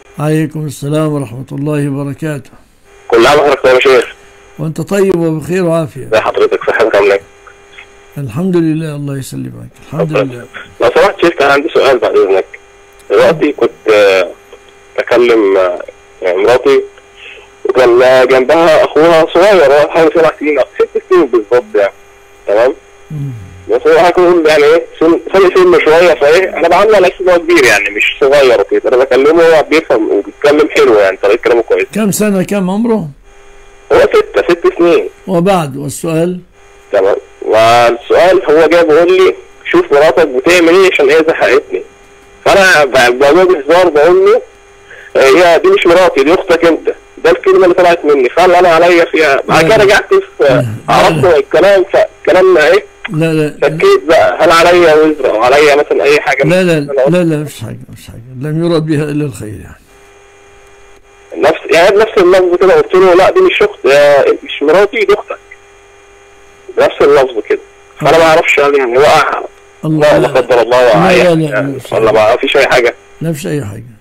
عليكم السلام ورحمة الله وبركاته كل عام وحضرتك طيب يا شيخ وأنت طيب وبخير وعافية ازي حضرتك صحتك عامله ايه؟ الحمد لله الله يسلمك الحمد لله لو سمحت شيخ كان عندي سؤال بعد اذنك دلوقتي كنت آه، بكلم آه، يعني مراتي وكان آه، جنبها اخوها صغير هو حوالي سبع سنين او ست سنين بالظبط يعني تمام مم. بس هو هيكون يعني ايه سن سن سن شويه فايه انا بعمل على اساس إن هو كبير يعني مش صغير وكده انا بكلمه هو بيفهم وبيتكلم حلو يعني طريقه كلامه كويس كم سنة كم عمره هو ستة ست سنين وبعد والسؤال تمام والسؤال هو جاي بيقول لي شوف مراتك بتعمل ايه عشان هي زهقتني فانا ب- بقول بهزار بقول له آه، هي دي مش مراتي دي اختك انت ده الكلمه اللي طلعت مني فهل انا عليا فيها بعد كده لا. رجعت في لا. عرفت الكلام فكلامنا ايه لا لا شكيت بقى هل عليا وزر او عليا مثلا اي حاجه لا لا أنا قلت لا لا مش حاجة مش حاجة لم يرد بها إلا الخير يعني نفس يعني بنفس اللفظ كده قلت له لا دي مش اخت آه، مش مراتي دي اختك بنفس اللفظ كده فانا ما اعرفش يعني يعني وقع الله لا لا قدر الله وقع لا، لا، يعني لا، يعني لا. ولا ما فيش اي حاجه لا فيش أي حاجة